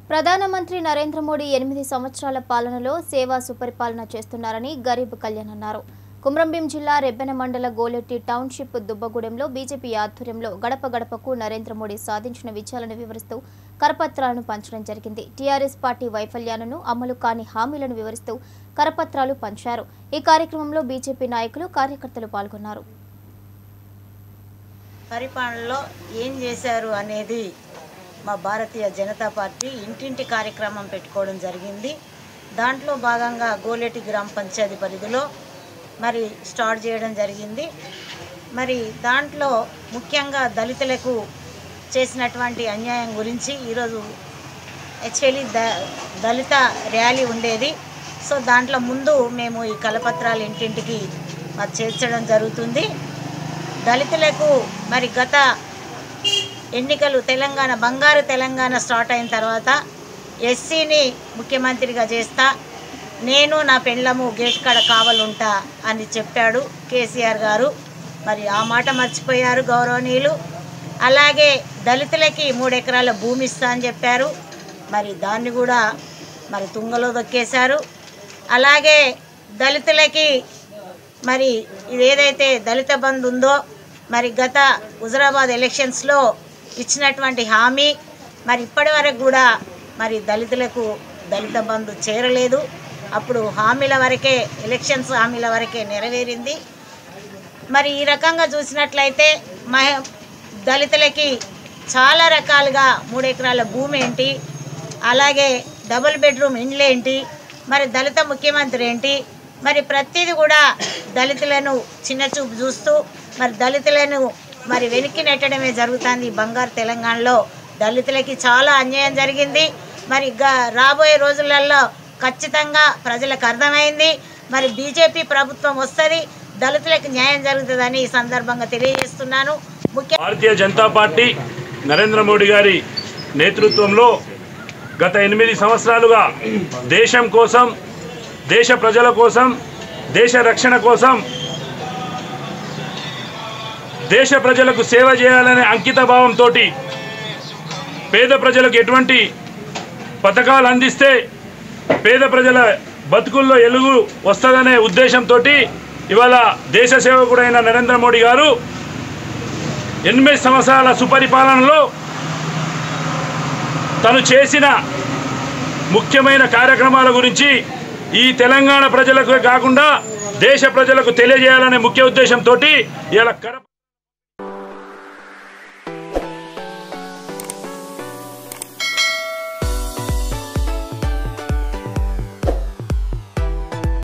ప్రధానమంత్రి నరేంద్ర మోడీ ఎనిమిది సంవత్సరాల పాలనలో సేవా సుపరిపాలన చేస్తున్నారని గరీబ్ కళ్యాణ్ అన్నారు కుమ్రంభీం జిల్లా రెబ్బెన మండల గోలెట్టి టౌన్షిప్ దుబ్బగూడెంలో బీజేపీ ఆధ్వర్యంలో గడప గడపకు నరేంద్ర మోడీ సాధించిన విజయాలను వివరిస్తూ కరపత్రాలను పంచడం జరిగింది టీఆర్ఎస్ పార్టీ వైఫల్యాలను అమలు కాని హామీలను వివరిస్తూ కరపత్రాలు పంచారు ఈ కార్యక్రమంలో బీజేపీ నాయకులు కార్యకర్తలు పాల్గొన్నారు పరిపాలనలో ఏం చేశారు అనేది మా భారతీయ జనతా పార్టీ ఇంటింటి కార్యక్రమం పెట్టుకోవడం జరిగింది దాంట్లో భాగంగా గోలేటి గ్రామ పంచాయతీ పరిధిలో మరి స్టార్ట్ చేయడం జరిగింది మరి దాంట్లో ముఖ్యంగా దళితులకు చేసినటువంటి అన్యాయం గురించి ఈరోజు యాక్చువల్లీ ద దళిత ర్యాలీ ఉండేది సో దాంట్లో ముందు మేము ఈ కలపత్రాలు ఇంటింటికి మరి చేర్చడం జరుగుతుంది దళితులకు మరి గత ఎన్నికలు తెలంగాణ బంగారు తెలంగాణ స్టార్ట్ అయిన తర్వాత ఎస్సీని ముఖ్యమంత్రిగా చేస్తా నేను నా పెండ్లము గేట్ కాడ కావాలుంటా అని చెప్పాడు కేసీఆర్ గారు మరి ఆ మాట మర్చిపోయారు గౌరవనీయులు అలాగే దళితులకి మూడు ఎకరాల భూమి ఇస్తా అని చెప్పారు మరి దాన్ని కూడా మరి తుంగలో దొక్కేశారు అలాగే దళితులకి మరి ఇది ఏదైతే దళిత బంధు ఉందో మరి గత హుజరాబాద్ ఎలక్షన్స్లో ఇచ్చినటువంటి హామీ మరి ఇప్పటి వరకు కూడా మరి దళితులకు దళిత బంధు చేరలేదు అప్పుడు హామీల వరకే ఎలక్షన్స్ హామీల వరకే నెరవేరింది మరి ఈ రకంగా చూసినట్లయితే మహ దళితులకి చాలా రకాలుగా మూడు ఎకరాల భూమి ఏంటి అలాగే డబుల్ బెడ్రూమ్ ఇండ్లు ఏంటి మరి దళిత ముఖ్యమంత్రి ఏంటి మరి ప్రతిదీ కూడా దళితులను చిన్నచూపు చూస్తూ మరి దళితులను మరి వెనక్కి నెట్టడమే జరుగుతుంది ఈ బంగారు తెలంగాణలో దళితులకి చాలా అన్యాయం జరిగింది మరి గా- రాబోయే రోజులలో ఖచ్చితంగా ప్రజలకు అర్థమైంది మరి బీజేపీ ప్రభుత్వం వస్తుంది దళితులకు న్యాయం జరుగుతుందని ఈ సందర్భంగా తెలియజేస్తున్నాను ముఖ్య భారతీయ జనతా పార్టీ నరేంద్ర మోడీ గారి నేతృత్వంలో గత ఎనిమిది సంవత్సరాలుగా దేశం కోసం దేశ ప్రజల కోసం దేశ రక్షణ కోసం దేశ ప్రజలకు సేవ చేయాలనే అంకిత భావంతో పేద ప్రజలకు ఎటువంటి పథకాలు అందిస్తే పేద ప్రజల బతుకుల్లో ఎలుగు వస్తుందనే ఉద్దేశంతో ఇవాళ దేశ సేవకుడైన నరేంద్ర మోడీ గారు ఎనిమిది సంవత్సరాల సుపరిపాలనలో తను చేసిన ముఖ్యమైన కార్యక్రమాల గురించి ఈ తెలంగాణ ప్రజలకు కాకుండా దేశ ప్రజలకు తెలియజేయాలనే ముఖ్య ఉద్దేశంతో ఇలా కడప